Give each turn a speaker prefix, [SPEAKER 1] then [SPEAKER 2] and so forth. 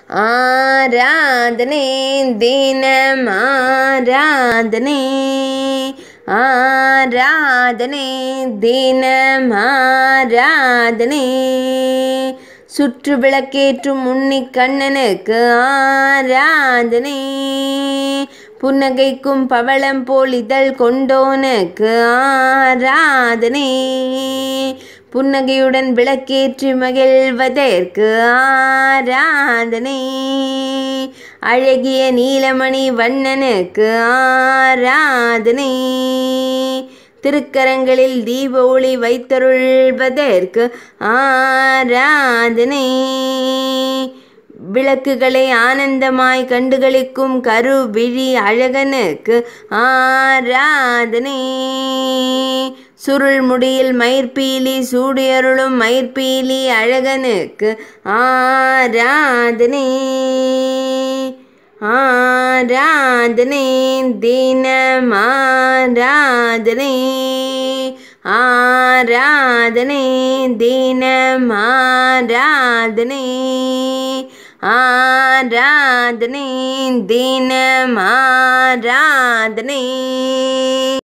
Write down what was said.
[SPEAKER 1] ஆராதனை தினம் ஆராதனை ஆராதனை தினம் ஆராதனை சுற்று விளக்கேற்றும் உன்னிக் கண்ணனுக்கு ஆராதனை புன்னகைக்கும் பவளம் போல் இதழ் கொண்டோனுக்கு ஆராதனை புன்னகையுடன் விளக்கேற்றி மகிழ்வதற்கு ஆராதனை அழகிய நீலமணி வண்ணனுக்கு ஆராதனை திருக்கரங்களில் தீப ஒளி வைத்தருள்வதற்கு ஆராதனை விளக்குகளை ஆனந்தமாய் கண்டுகளிக்கும் கருவிழி அழகனுக்கு ஆராதனை சுருள் முடியில் மயிர்பீலி சூடியருளும் மயிர்பீலி அழகனுக்கு ஆராதனை ஆராதனை தினம் ஆராதனை ஆராதனை தினம் ஆராதனை ஆராதனை தினம் ஆராதனை